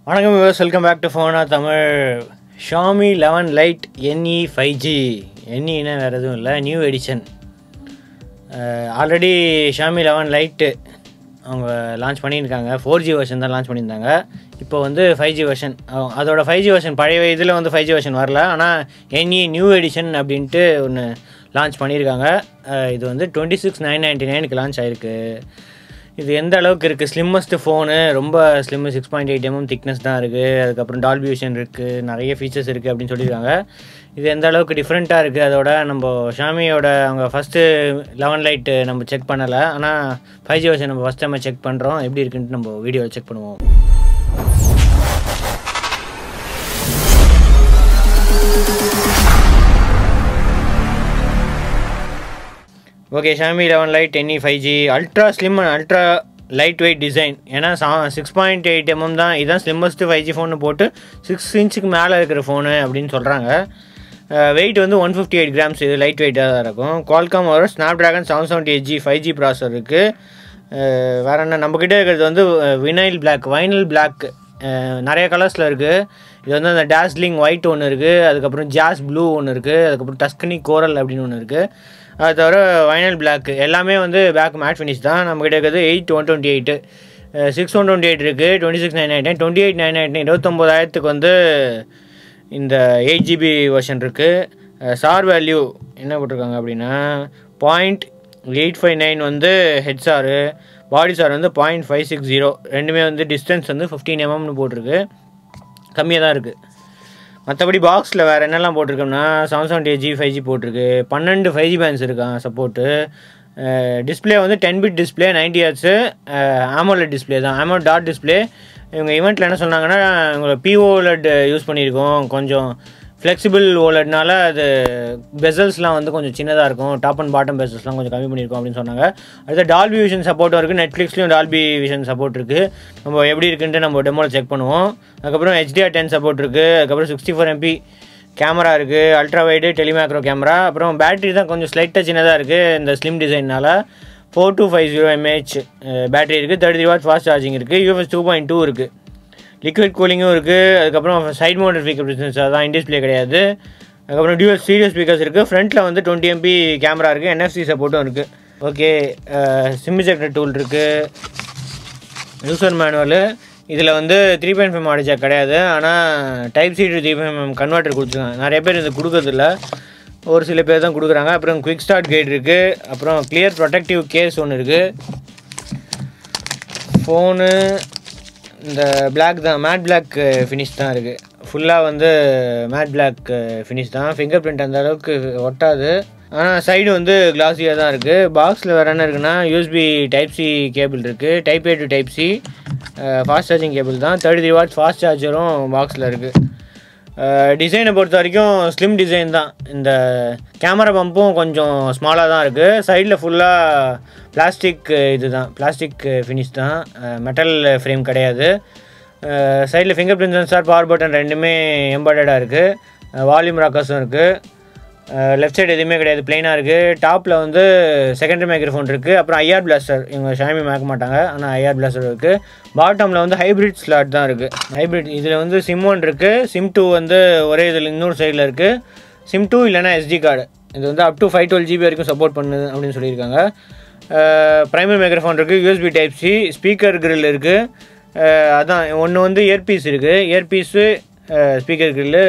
வணக்கம் viewers welcome back to ஃபோனா Tamil Xiaomi eleven lite NE five G என்இனா வேறு எதுவும் இல்லை new edition already Xiaomi eleven lite அவங்க லான்ச் பண்ணியிருக்காங்க ஃபோர் ஜி வெர்ஷன் தான் லான்ச் பண்ணியிருந்தாங்க இப்போ வந்து ஃபைவ் ஜி வெர்ஷன் அதோட ஃபைவ் ஜி வெர்ஷன் பழைய இதில் வந்து ஃபைவ் ஜி வெர்ஷன் வரல ஆனால் என்இ நியூ எடிஷன் அப்படின்ட்டு ஒன்று லான்ச் பண்ணியிருக்காங்க அஹ் இது வந்து டுவெண்ட்டி சிக்ஸ் நைன் நைன்ட்டி நைனுக்கு லான்ச் ஆயிருக்கு இது எந்த அளவுக்கு இருக்குது ஸ்லிம்மஸ்ட் ஃபோனு ரொம்ப slim six point eight MM thickness தான் இருக்குது அதுக்கப்புறம் டால்பி விஷன் இருக்குது நிறைய ஃபீச்சர்ஸ் இருக்குது அப்படின்னு சொல்லியிருக்காங்க இது எந்த அளவுக்கு டிஃப்ரெண்ட்டாக இருக்குது அதோட நம்ம ஷாமியோட அவங்க ஃபஸ்ட்டு லெவன் லைட்டு நம்ம செக் பண்ணலை ஆனால் ஃபைவ் ஜி வருஷன் நம்ம ஃபஸ்ட் டைம் செக் பண்ணுறோம் எப்படி இருக்குன்ட்டு நம்ம வீடியோவில் செக் பண்ணுவோம் okay Xiaomi eleven lite ten five G ultra slim and ultra light weight design ஏன்னா சா சிக்ஸ் பாயிண்ட் எயிட் எம்எம் தான் இதுதான் ஸ்லிம்மஸ்ட்டு ஃபைவ் ஜி ஃபோனு போட்டு சிக்ஸ் இன்ச்சுக்கு மேலே இருக்கிற ஃபோனு அப்படின்னு சொல்கிறாங்க வெயிட் வந்து ஒன் ஃபிஃப்டி எயிட் கிராம்ஸ் இது லைட் வெயிட்டாக தான் இருக்கும் குவால்காம் வரும் Snapdragon seven seventy eight G five G processor இருக்குது வேறு என்ன நம்மக்கிட்ட இருக்கிறது வந்து வினைல் பிளாக் வைனல் பிளாக் நிறைய கலர்ஸில் இருக்குது இது வந்து அந்த டேஸ்லிங் ஒயிட் ஒன்று இருக்குது அதுக்கப்புறம் ஜாஸ் ப்ளூ ஒன்று இருக்குது அதுக்கப்புறம் டஸ்கனி கோரல் அப்படின்னு ஒன்று இருக்குது அது தவிர வைனல் பிளாக் எல்லாமே வந்து பேக் மேட் ஃபினிஷ் தான் நம்மக்கிட்ட இருக்கிறது eight one twenty eight six one twenty eight இருக்குது twenty six nine nine twenty eight nine nine இருபத்தொம்போதாயிரத்துக்கு வந்து இந்த எயிட் ஜிபி வெர்ஷன் இருக்குது சார் வேல்யூ என்ன போட்டிருக்காங்க அப்படின்னா பாயிண்ட் எயிட் ஃபைவ் நைன் வந்து ஹெச்ஆரு பாடி சார் வந்து பாயிண்ட் ஃபைவ் சிக்ஸ் ஜீரோ ரெண்டுமே வந்து டிஸ்டன்ஸ் வந்து ஃபிஃப்டீன் எம்எம்னு போட்டிருக்கு கம்மியாக தான் இருக்குது மற்றபடி பாக்ஸில் வேறு என்னெல்லாம் போட்டிருக்கோம்னா seven seventy G five G போட்டிருக்கு பன்னெண்டு ஃபைவ் ஜி பேண்ட்ஸ் இருக்கான் சப்போர்ட்டு டிஸ்பிளே வந்து ten bit display ninety hertz AMOLED display தான் ஆமோ டாட் டிஸ்பிளே இவங்க ஈவெண்ட்டில் என்ன சொன்னாங்கன்னா இவங்களை பிஓலெட் யூஸ் பண்ணியிருக்கோம் கொஞ்சம் ஃப்ளெக்சிபிள் ஓலட்னால அது பெசல்ஸ்லாம் வந்து கொஞ்சம் சின்னதாக இருக்கும் டாப் அண்ட் பாட்டம் பெசல்ஸ்லாம் கொஞ்சம் கம்மி பண்ணியிருக்கோம் அப்படின்னு சொன்னாங்க அடுத்து டால்பி விஷன் சப்போர்ட்டும் இருக்குது நெட்ஃப்ளிக்ஸ்லையும் டால்பி விஷன் சப்போர்ட் இருக்குது நம்ம எப்படி இருக்குன்ட்டு நம்ம டெமோவில் செக் பண்ணுவோம் அதுக்கப்புறம் ஹெச்டிஆர் டென் சப்போர்ட் இருக்குது அதுக்கப்புறம் சிக்ஸ்டி ஃபோர் எம்பி கேமரா இருக்குது அல்ட்ரா வைடு டெலிமேக்ரோ கேமரா அப்புறம் பேட்டரி தான் கொஞ்சம் ஸ்லைட்டாக சின்னதாக இருக்குது இந்த ஸ்லிம் டிசைனால் four two five zero MAH battery இருக்குது தேர்ட்டி வாட் ஃபாஸ்ட் சார்ஜிங் இருக்குது யூஎஸ் டூ பாயிண்ட் டூ இருக்குது லிக்விட் கூலிங்கும் இருக்குது அதுக்கப்புறம் சைட் மோட்டர் ஸ்பீக்கர் பிஸ்னஸ் அதான் இன் டிஸ்பிளே கிடையாது அதுக்கப்புறம் டியூஎல் சீரியோ ஸ்பீக்கர்ஸ் இருக்குது ஃப்ரண்ட்டில் வந்து டுவெண்ட்டி எம்பி கேமரா இருக்குது என்எஃப்சி சப்போர்ட்டும் இருக்குது ஓகே சிம் ஜெக்டர் டூல் இருக்குது யூசர் மேனுவலு இதில் வந்து three point five model jack கிடையாது ஆனால் type C to three point converter கொடுத்துருக்காங்க நிறைய பேர் இது கொடுக்கறதில்ல ஒரு சில பேர் தான் கொடுக்குறாங்க அப்புறம் குவிக் ஸ்டார்ட் கைட் இருக்குது அப்புறம் கிளியர் ப்ரொடெக்டிவ் கேஸ் ஒன்று இருக்குது ஃபோனு இந்த பிளாக் தான் மேட் பிளாக் ஃபினிஷ் தான் இருக்குது ஃபுல்லாக வந்து மேட் பிளாக் ஃபினிஷ் தான் ஃபிங்கர் பிரிண்ட் அந்த அளவுக்கு ஒட்டாது ஆனால் சைடு வந்து கிளாஸியாக தான் இருக்குது பாக்ஸில் வேறு என்ன இருக்குன்னா யூஎஸ்பி டைப் சி கேபிள் இருக்குது type A to type C fast charging cable தான் தேர்ட்டி த்ரீ வாட்ஸ் ஃபாஸ்ட் சார்ஜரும் பாக்ஸில் இருக்குது டிசைனை பொறுத்த வரைக்கும் ஸ்லிம் டிசைன் தான் இந்த கேமரா பம்பும் கொஞ்சம் ஸ்மாலாக தான் இருக்குது சைடில் ஃபுல்லாக பிளாஸ்டிக் இது தான் பிளாஸ்டிக் ஃபினிஷ் தான் மெட்டல் ஃப்ரேம் கிடையாது சைடில் fingerprint sensor power button ரெண்டுமே எம்பாய்டடாக இருக்குது வால்யூம் ராக்கர்ஸும் இருக்குது லெஃப்ட் சைடு எதுவுமே கிடையாது பிளைனாக இருக்குது டாப்பில் வந்து செகண்டரி மைக்ரோஃபோன் இருக்குது அப்புறம் ஐஆர் பிளாஸ்டர் இவங்க ஷாமி மேக்க மாட்டாங்க ஆனால் ஐஆர் பிளாஸ்டர் இருக்குது பாட்டமில் வந்து ஹைப்ரிட் ஸ்லாட் தான் இருக்குது ஹைப்ரிட் இதில் வந்து சிம் ஒன் இருக்குது சிம் டூ வந்து ஒரே இதில் இன்னொரு சைடில் இருக்குது சிம் டூ இல்லைனா எஸ்டி கார்டு இது வந்து up to five twelve GB வரைக்கும் சப்போர்ட் பண்ணுது அப்படின்னு சொல்லியிருக்காங்க ப்ரைமரி மைக்ரோஃபோன் இருக்குது USB type C speaker grill இருக்குது அதான் ஒன்று வந்து இயர்பீஸ் இருக்குது இயர்பீஸு ஸ்பீக்கர் கிரில்லு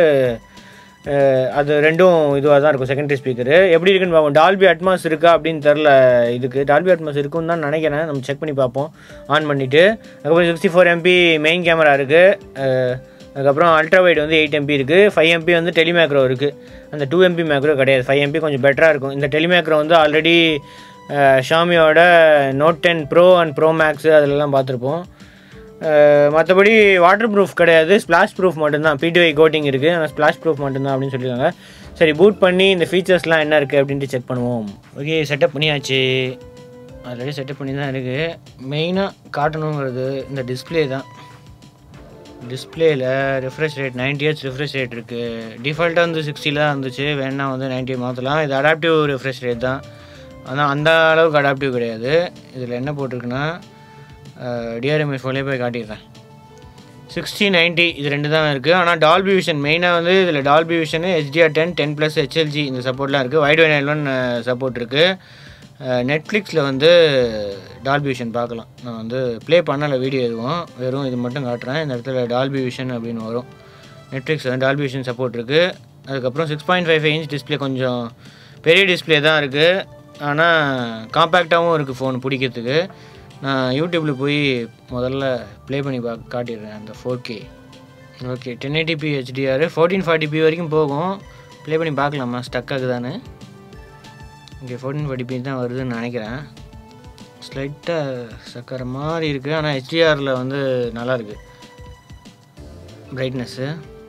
அது ரெண்டும் இதுவாக தான் இருக்கும் செகண்டரி ஸ்பீக்கரு எப்படி இருக்குன்னு பார்ப்போம் டால்பி அட்மாஸ் இருக்கா அப்படின்னு தெரில இதுக்கு டால்பி அட்மாஸ் இருக்குன்னு தான் நினைக்கிறேன் நம்ம செக் பண்ணி பார்ப்போம் ஆன் பண்ணிவிட்டு அதுக்கப்புறம் sixty four MP main camera இருக்குது அதுக்கப்புறம் அல்ட்ரா வைட் வந்து எயிட் எம்பி இருக்குது ஃபைவ் எம்பி வந்து டெலிமேக்ரோ இருக்குது அந்த டூ எம்பி மேக்ரோ கிடையாது ஃபைவ் எம்பி கொஞ்சம் பெட்டராக இருக்கும் இந்த டெலிமேக்ரோ வந்து ஆல்ரெடி ஷாமியோட note ten pro and pro max அதிலலாம் பார்த்துருப்போம் மற்றபடி வாட்டர் ப்ரூஃப் கிடையாது ஸ்ப்ளாஷ் ப்ரூஃப் மட்டும்தான் பிடிஐ கோட்டிங் இருக்குது ஆனால் ஸ்ப்ளாஷ் ப்ரூஃப் மட்டும்தான் அப்படின்னு சொல்லியிருக்காங்க சரி பூட் பண்ணி இந்த ஃபீச்சர்ஸ்லாம் என்ன இருக்குது அப்படின்ட்டு செக் பண்ணுவோம் ஓகே செட்டப் பண்ணியாச்சு ஆல்ரெடி செட்டப் பண்ணி தான் இருக்குது மெயினாக காட்டணுங்கிறது இந்த டிஸ்பிளே தான் டிஸ்பிளேயில் refresh rate ninety H refresh rate இருக்குது டிஃபால்ட்டாக வந்து சிக்ஸ்டியில் தான் இருந்துச்சு வேணா வந்து நைன்ட்டி மாற்றலாம் இது அடாப்டிவ் ரெஃப்ரெஷ் ரேட் தான் ஆனால் அந்த அளவுக்கு அடாப்டிவ் கிடையாது இதில் என்ன போட்டிருக்குன்னா டிஆர்எம்ஐ ஃபோன்லேயே போய் காட்டிடுறேன் சிக்ஸ்டி நைன்ட்டி இது ரெண்டு தான் இருக்குது ஆனால் டால்பி விஷன் மெயினாக வந்து இதில் Dolby vision HDR ten ten plus HLG இந்த சப்போர்ட்லாம் இருக்குது wide one L one support இருக்குது நெட்ஃப்ளிக்ஸில் வந்து டால்பி விஷன் பார்க்கலாம் நான் வந்து ப்ளே பண்ணலை வீடியோ எதுவும் வெறும் இது மட்டும் காட்டுறேன் இந்த இடத்துல டால்பி விஷன் அப்படின்னு வரும் நெட்ஃப்ளிக்ஸ் வந்து டால்பி விஷன் சப்போர்ட் இருக்குது அதுக்கப்புறம் six point five five inch display கொஞ்சம் பெரிய டிஸ்பிளே தான் இருக்குது ஆனால் காம்பேக்டாகவும் இருக்குது ஃபோன் பிடிக்கிறதுக்கு நான் யூடியூப்பில் போய் முதல்ல ப்ளே பண்ணி பா காட்டிடுறேன் அந்த four K okay ten eighty P HDR fourteen forty P வரைக்கும் போகும் ப்ளே பண்ணி பார்க்கலாமா ஸ்டக் ஆகுதானு இங்கே ஃபோர்டீன் ஃபார்ட்டி பி தான் வருதுன்னு நினைக்கிறேன் ஸ்லைட்டாக சக்கர மாதிரி இருக்குது ஆனால் ஹெச்டிஆரில் வந்து நல்லா இருக்குது பிரைட்னஸ்ஸு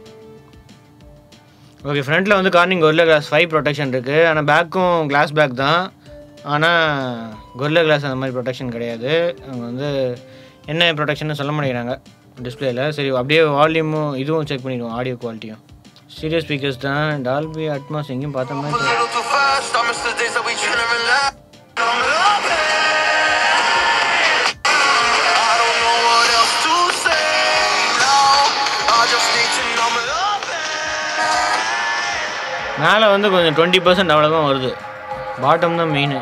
ஓகே ஃப்ரண்ட்டில் வந்து Corning Gorilla glass five protection இருக்குது ஆனால் பேக்கும் கிளாஸ் பேக் தான் ஆனால் கொரில்லா கிளாஸ் அந்த மாதிரி ப்ரொடெக்ஷன் கிடையாது அவங்க வந்து என்ன ப்ரொடெக்ஷன் சொல்ல மாட்டேங்கிறாங்க டிஸ்பிளேல சரி அப்படியே வால்யூமும் இதுவும் செக் பண்ணிடுவோம் ஆடியோ குவாலிட்டியும் சீரியஸ் ஸ்பீக்கர்ஸ் தான் டால்பி அட்மாஸ் எங்கேயும் பார்த்த மாதிரி A தெரியல. little too fast, I miss the days that we chillin' and relax. I'm loving. I don't know what else to say now. I just need to know I'm loving. மேலே வந்து கொஞ்சம் twenty percent அவ்வளோதான் வருது bottom தான் main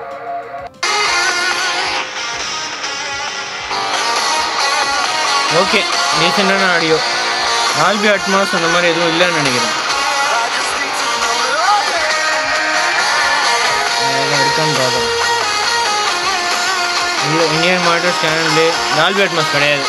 okay டீசெண்டான audio Dolby Atmos அந்த மாதிரி எதுவும் இல்லைன்னு நினைக்கிறேன் I just need to know I'm loving. அதெல்லாம் இருக்கான்னு பார்க்குறேன் இல்லை இந்தியன் மாடல் ஸ்கேனல்லே டால்பி அட்மாஸ் கிடையாது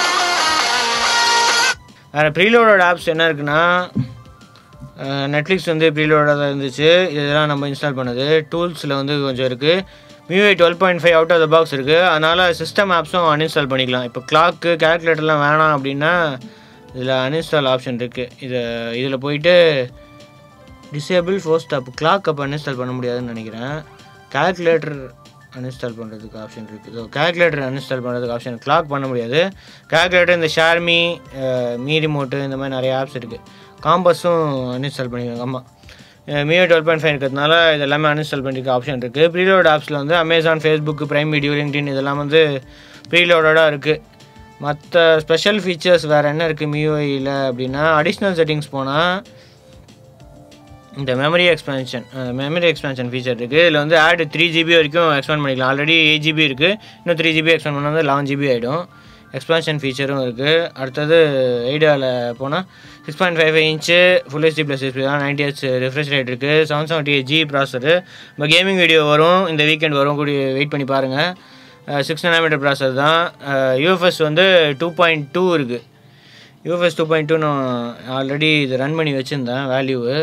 வேறு ப்ரீலோடோட ஆப்ஸ் என்ன இருக்குன்னா நெட்ஃப்ளிக்ஸ் வந்து ப்ரீலோடாக தான் இருந்துச்சு இதெல்லாம் நம்ம இன்ஸ்டால் பண்ணது டூல்ஸில் வந்து கொஞ்சம் இருக்குது MIUI twelve point five out of the box இருக்குது அதனால் சிஸ்டம் ஆப்ஸும் அன்இன்ஸ்டால் பண்ணிக்கலாம் இப்போ கிளாக்கு கேல்குலேட்டர்லாம் வேணாம் அப்படின்னா இதில் அன்இன்ஸ்டால் ஆப்ஷன் இருக்குது இதை இதில் போயிட்டு டிசேபிள் ஃபோர்ஸ்ட் அப் கிளாக் அப்போ அன்இன்ஸ்டால் பண்ண முடியாதுன்னு நினைக்கிறேன் கால்குலேட்டர் அன்இன்ஸ்டால் பண்ணுறதுக்கு ஆப்ஷன் இருக்குது ஸோ கால்குலேட்டர் அன்இன்ஸ்டால் பண்ணுறதுக்கு ஆப்ஷன் கிளாக் பண்ண முடியாது கால்குலேட்டர் இந்த ஷார்மி மீ ரிமோட்டு இந்த மாதிரி நிறைய ஆப்ஸ் இருக்குது காம்பஸும் அன்இன்ஸ்டால் பண்ணிக்கோங்க ஆமாம் மியோ டுவெல் பாயிண்ட் ஃபைவ் இருக்கிறதுனால இது எல்லாமே அன்இன்ஸ்டால் பண்ணிக்க ஆப்ஷன் இருக்குது ப்ரீலோட் ஆப்ஸில் வந்து Amazon Facebook prime video LinkedIn இதெல்லாம் வந்து ப்ரீலோடடாக இருக்குது மற்ற ஸ்பெஷல் ஃபீச்சர்ஸ் வேறு என்ன இருக்குது மியூஐயில் அப்படின்னா அடிஷ்னல் செட்டிங்ஸ் போனால் இந்த memory expansion memory expansion feature இருக்குது இதில் வந்து ஆட் த்ரீ ஜிபி வரைக்கும் எக்ஸ்பேண்ட் பண்ணிக்கலாம் ஆல்ரெடி எயிட் ஜிபி இருக்குது இன்னும் த்ரீ ஜிபி எக்ஸ்பேண்ட் பண்ணால் வந்து லெவன் ஜிபி ஆகிடும் எக்ஸ்பேன்ஷன் ஃபீச்சரும் இருக்குது அடுத்தது ஐடியாவில் போனால் six point five five inch full HD plus HP தான் நைன்டி ஹெச் ரெஃப்ரெஷ் ரேட் இருக்குது seven seventy eight G processor இப்போ கேமிங் வீடியோ வரும் இந்த வீக்கெண்ட் வரும் கூடி வெயிட் பண்ணி பாருங்கள் சிக்ஸ் நானோமீட்டர் ப்ராசர் தான் யூஎஃப்எஸ் வந்து டூ பாயிண்ட் டூ இருக்குது யூஎஃப்எஸ் டூ பாயிண்ட் டூ நான் ஆல்ரெடி இது ரன் பண்ணி வச்சுருந்தேன் value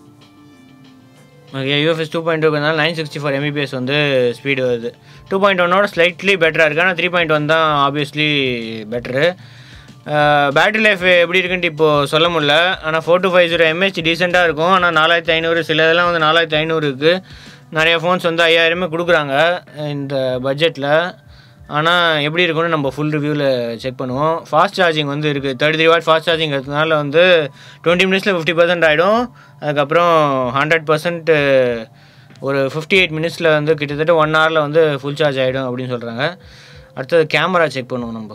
okay UFS two point டூக்கிறதுனால நைன் சிக்ஸ்டி ஃபோர் எம்பிபிஎஸ் வந்து ஸ்பீடு வருது டூ பாயிண்ட் ஒன்னோட ஸ்லைட்லி பெட்டராக இருக்குது ஆனால் த்ரீ பாயிண்ட் ஒன் தான் ஆப்வியஸ்லி பெட்ரு பேட்டரி லைஃப் எப்படி இருக்குன்ட்டு இப்போது சொல்ல முடியல ஆனால் four two five zero MH டீசெண்டாக இருக்கும் ஆனால் நாலாயிரத்தி ஐநூறு சில இதெல்லாம் வந்து நாலாயிரத்தி ஐநூறு இருக்குது நிறைய ஃபோன்ஸ் வந்து ஐயாயிரமே கொடுக்குறாங்க இந்த பட்ஜெட்டில் ஆனால் எப்படி இருக்கும்னு நம்ம ஃபுல் ரிவ்யூவில் செக் பண்ணுவோம் ஃபாஸ்ட் சார்ஜிங் வந்து இருக்குது thirty three watt fast charging இருக்கிறதுனால வந்து டுவெண்ட்டி மினிட்ஸில் ஃபிஃப்டி பர்சன்ட் ஆகிடும் அதுக்கப்புறம் ஹண்ட்ரட் பர்சன்ட் ஒரு ஃபிஃப்டி எயிட் மினிட்ஸில் வந்து கிட்டத்தட்ட ஒன் ஹவரில் வந்து ஃபுல் சார்ஜ் ஆகிடும் அப்படின்னு சொல்கிறாங்க அடுத்தது கேமரா செக் பண்ணுவோம் நம்ம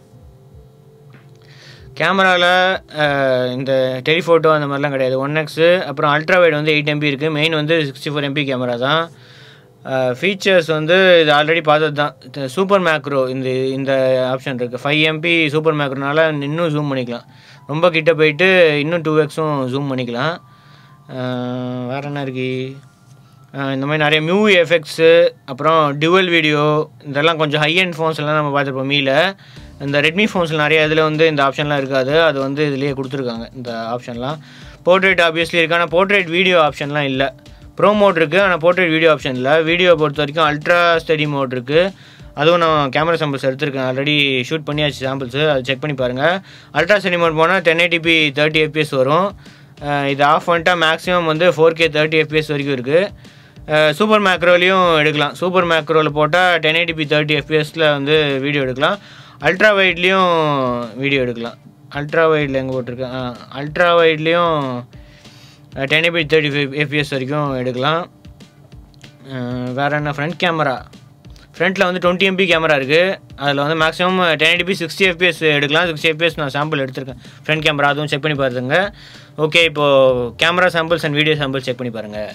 கேமராவில் இந்த டெலிஃபோட்டோ அந்த மாதிரிலாம் கிடையாது ஒன் எக்ஸு அப்புறம் அல்ட்ரா வைட் வந்து எயிட் எம்பி இருக்குது மெயின் வந்து சிக்ஸ்டி ஃபோர் எம்பி கேமரா தான் ஃபீச்சர்ஸ் வந்து இது ஆல்ரெடி பார்த்தது தான் சூப்பர் மேக்ரோ இந்த இந்த ஆப்ஷன் இருக்குது ஃபைவ் எம்பி சூப்பர் மேக்ரோனால இன்னும் ஜூம் பண்ணிக்கலாம் ரொம்ப கிட்ட போயிட்டு இன்னும் டூ எக்ஸும் ஜூம் பண்ணிக்கலாம் வேறு என்ன இருக்கு அஹ் இந்த மாதிரி நிறைய மியூ எஃபெக்ட்ஸு அப்புறம் டியூவல் வீடியோ இதெல்லாம் கொஞ்சம் ஹை அண்ட் ஃபோன்ஸ்லாம் நம்ம பார்த்துருப்போம் மீல இந்த ரெட்மி ஃபோன்ஸில் நிறைய இதில் வந்து இந்த ஆப்ஷன்லாம் இருக்காது அது வந்து இதுலேயே கொடுத்துருக்காங்க இந்த ஆப்ஷன்லாம் போர்ட்ரேட் ஆப்வியஸ்லி இருக்குது ஆனால் போர்ட்ரேட் வீடியோ ஆப்ஷன்லாம் இல்லை ப்ரோ மோட் இருக்குது ஆனால் போர்ட்ரேட் வீடியோ ஆப்ஷன் இல்லை வீடியோ பொறுத்த வரைக்கும் அல்ட்ரா ஸ்டடி மோட் இருக்குது அதுவும் நான் கேமரா சாம்பிள்ஸ் எடுத்திருக்கேன் ஆல்ரெடி ஷூட் பண்ணியாச்சு சாம்பிள்ஸு அது செக் பண்ணி பாருங்கள் அல்ட்ரா ஸ்டடி மோட் போனால் டென் எயிட்டிபி தேர்ட்டி எஃபிஎஸ் வரும் அஹ் இது ஆஃப் பண்ணிட்டா மேக்ஸிமம் வந்து ஃபோர் கே தேர்ட்டி எஃபிஎஸ் வரைக்கும் இருக்குது சூப்பர் மேக்ரோலையும் எடுக்கலாம் சூப்பர் மேக்ரோவில் போட்டால் டென் எயிட்டிபி தேர்ட்டி எஃபிஎஸில் வந்து வீடியோ எடுக்கலாம் அல்ட்ரா வைட்லேயும் வீடியோ எடுக்கலாம் அல்ட்ரா வைடில் எங்கே போட்டிருக்கேன் அல்ட்ரா வைட்லேயும் ten eighty P thirty five FPS வரைக்கும் எடுக்கலாம் அஹ் வேற என்ன ஃப்ரண்ட் கேமரா ஃப்ரண்ட்டில் வந்து டுவெண்ட்டி எம்பி கேமரா இருக்குது அதில் வந்து maximum ten eighty sixty FPS எடுக்கலாம் சிக்ஸ்டி எஃபிஎஸ் நான் சாம்பிள் எடுத்திருக்கேன் ஃப்ரண்ட் கேமரா அதுவும் செக் பண்ணி பாருங்க ஓகே இப்போது camera samples and video samples check பண்ணி பாருங்கள்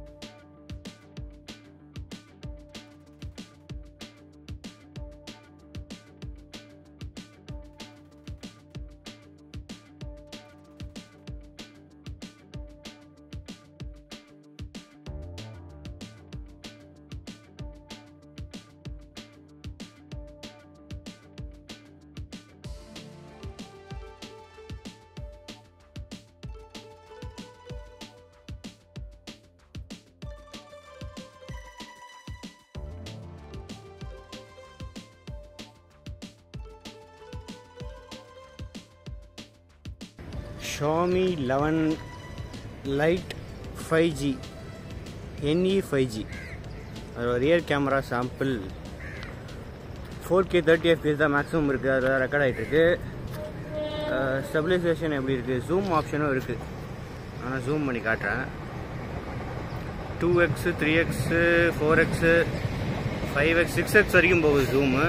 Xiaomi eleven lite five G NE five G அதோட rear camera sample four K thirty FPS தான் மேக்ஸிமம் இருக்குது அதில் ரெக்கார்ட் ஆகிட்டுருக்கு ஸ்டெபிலைசேஷன் எப்படி இருக்குது ஜூம் ஆப்ஷனும் இருக்குது ஆனால் ஜூம் பண்ணி காட்டுறேன் two X three X four X five X six X வரைக்கும் போகுது ஜூமு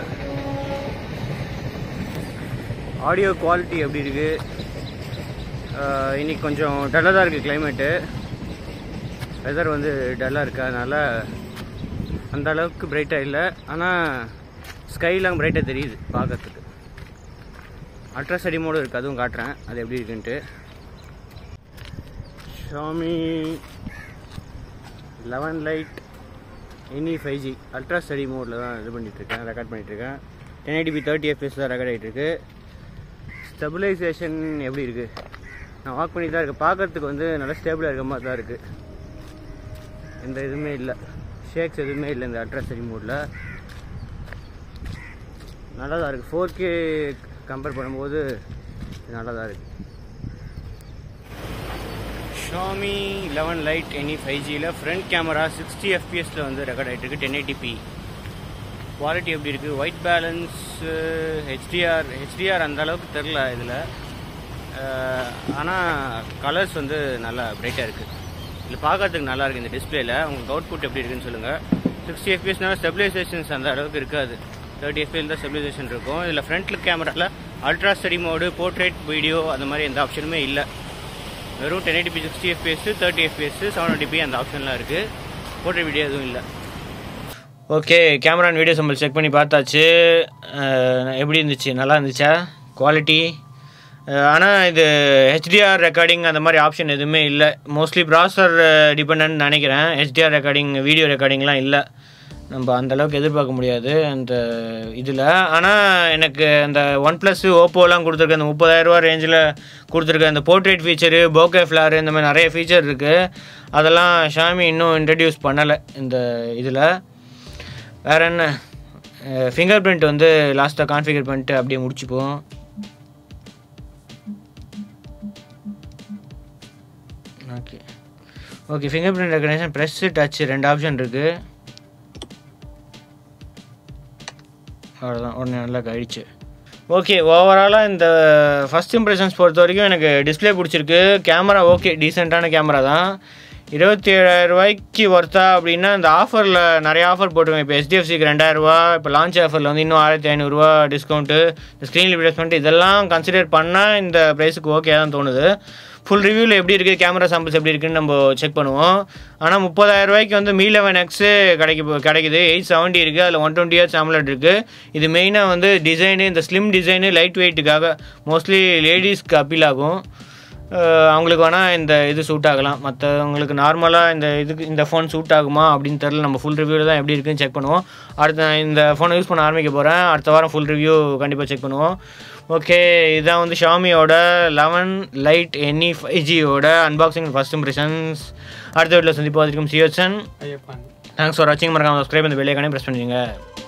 ஆடியோ குவாலிட்டி எப்படி இருக்குது ஆஹ் இன்னைக்கு கொஞ்சம் டல்லாக தான் இருக்குது கிளைமேட்டு வெதர் வந்து டல்லாக இருக்கு அதனால அந்த அளவுக்கு பிரைட்டாக இல்லை ஆனால் ஸ்கைலாம் பிரைட்டாக தெரியுது பார்க்கறதுக்கு அல்ட்ரா ஸ்டடி மோடு இருக்குது அதுவும் காட்டுறேன் அது எப்படி இருக்குன்ட்டு Xiaomi eleven lite NE five G ultra steady மோடில் தான் இது பண்ணிகிட்ருக்கேன் ரெக்கார்ட் பண்ணிகிட்ருக்கேன் டென் எயிட்டி தேர்ட்டி எஃப்எஸ் தான் ரெக்கார்ட் ஆகிட்டுருக்கு ஸ்டெபிலைசேஷன் எப்படி இருக்குது நான் வாக் பண்ணி தான் இருக்கேன் பார்க்கறதுக்கு வந்து நல்லா ஸ்டேபிளாக இருக்க மாதிரி தான் இருக்குது எந்த இதுவுமே இல்லை ஷேக்ஸ் எதுவுமே இல்லை இந்த அல்ட்ரா ஸ்டடி மோடில் நல்லா தான் இருக்குது ஃபோர் கே கம்பேர் பண்ணும்போது நல்லா தான் இருக்குது Xiaomi eleven lite NE five ஜியில் ஃப்ரண்ட் கேமரா சிக்ஸ்டி எஃபிஎஸில் வந்து ரெக்கார்ட் ஆகிட்டு இருக்கு டென் எயிட்டிபி குவாலிட்டி எப்படி இருக்குது ஒயிட் பேலன்ஸ் ஹெச்டிஆர் ஹெச்டிஆர் அந்த அளவுக்கு தெரில இதில் ஆனால் கலர்ஸ் வந்து நல்லா பிரைட்டாக இருக்குது இதில் பார்க்கறதுக்கு நல்லா இருக்குது இந்த டிஸ்பிளேல உங்களுக்கு அவுட்புட் எப்படி இருக்குன்னு சொல்லுங்கள் சிக்ஸ்டி எஃபிஎஸ்னால ஸ்டெபிலைசேஷன்ஸ் அந்த அளவுக்கு இருக்காது தேர்ட்டி எஃபிஎல் தான் ஸ்டெபிலைசேஷன் இருக்கும் இதில் ஃப்ரண்ட்டில் கேமராவில் ultra steady mode portrait video அந்த மாதிரி எந்த ஆப்ஷனுமே இல்லை வெறும் ten eighty sixty FPS thirty FPS seven eighty அந்த ஆப்ஷன்லாம் இருக்குது போர்ட்ரேட் வீடியோ எதுவும் இல்லை okay camera and video sample check பண்ணி பார்த்தாச்சு அஹ் எப்படி இருந்துச்சு நல்லா இருந்துச்சா குவாலிட்டி ஆனால் இது ஹெச்டிஆர் ரெக்கார்டிங் அந்த மாதிரி ஆப்ஷன் எதுவுமே இல்லை மோஸ்ட்லி ப்ராசர் டிபெண்ட் நினைக்கிறேன் ஹெச்டிஆர் ரெக்கார்டிங் வீடியோ ரெக்கார்டிங்லாம் இல்லை நம்ம அந்த அளவுக்கு எதிர்பார்க்க முடியாது அந்த இதில் ஆனால் எனக்கு அந்த ஒன் ப்ளஸ் ஓப்போலாம் கொடுத்துருக்க அந்த முப்பதாயிரரூவா ரேஞ்சில் கொடுத்துருக்க அந்த போர்ட்ரேட் ஃபீச்சரு போகே ஃப்ளாரு இந்த மாதிரி நிறைய ஃபீச்சர் இருக்குது அதெல்லாம் ஷாமி இன்னும் இன்ட்ரடியூஸ் பண்ணலை இந்த இதில் வேற என்ன ஃபிங்கர் பிரிண்ட் வந்து லாஸ்ட்டாக கான்ஃபிகர் பண்ணிட்டு அப்படியே முடிச்சுப்போம் okay okay fingerprint recognition press touch ரெண்டு ஆப்ஷன் இருக்குது அவ்வளோதான் உடனே நல்லா கழிச்சு ஓகே ஓவராலாக இந்த ஃபஸ்ட் இம்ப்ரெஷன்ஸ் பொறுத்த வரைக்கும் எனக்கு டிஸ்பிளே பிடிச்சிருக்கு கேமரா ஓகே டீசெண்டான கேமரா தான் இருபத்தி ஏழாயிரம் ரூபாய்க்கு ஒர்த்தா அப்படின்னா இந்த ஆஃபரில் நிறைய ஆஃபர் போட்டுருங்க இப்போ எஸ்டிஎஃப்சிக்கு ரெண்டாயிரரூவா இப்போ லான்ச் ஆஃபரில் வந்து இன்னும் ஆயிரத்தி ஐநூறுரூவா டிஸ்கவுண்ட்டு ஸ்க்ரீன் ரிப்ளேஸ்மெண்ட் இதெல்லாம் கன்சிடர் பண்ணால் இந்த ப்ரைஸுக்கு ஓகே தான் தோணுது ஃபுல் ரிவ்யூவில் எப்படி இருக்குது கேமரா சாம்பிள்ஸ் எப்படி இருக்குன்னு நம்ம செக் பண்ணுவோம் ஆனால் முப்பதாயிரம் ரூபாய்க்கு வந்து மீ லெவன் எக்ஸு கிடைக்க கிடைக்குது எயிட் செவன்ட்டி இருக்குது அதில் ஒன் டுவெண்ட்டி இயர்ஸ் ஆம்லெட் இருக்குது இது மெயினாக வந்து டிசைனு இந்த ஸ்லிம் டிசைனு லைட் வெயிட்டுக்காக மோஸ்ட்லி லேடிஸ்க்கு அப்பீல் ஆகும் அஹ் அவங்களுக்கு வேணால் இந்த இது சூட் ஆகலாம் மற்றவங்களுக்கு நார்மலாக இந்த இதுக்கு இந்த ஃபோன் சூட் ஆகுமா அப்படின்னு தெரில நம்ம ஃபுல் ரிவ்யூவில் தான் எப்படி இருக்குன்னு செக் பண்ணுவோம் அடுத்து நான் இந்த ஃபோனை யூஸ் பண்ண ஆரம்பிக்க போகிறேன் அடுத்த வாரம் ஃபுல் ரிவ்யூ கண்டிப்பாக செக் பண்ணுவோம் ஓகே இதான் வந்து ஷாமியோட லெவன் லைட் எனி ஃபைவ் ஜியோட அன்பாக்சிங் ஃபர்ஸ்ட் இம்ப்ரெஷன்ஸ் அடுத்த வீட்டில் சந்திப்போம் அதுக்கும் சியோச்சன் ஐயப்பன் தேங்க்ஸ் ஃபார் வாட்சிங் மறக்காம சப்ஸ்கிரைப் இந்த பெல்லைக்கானே ப்ரெஸ் பண்ணிடுங்க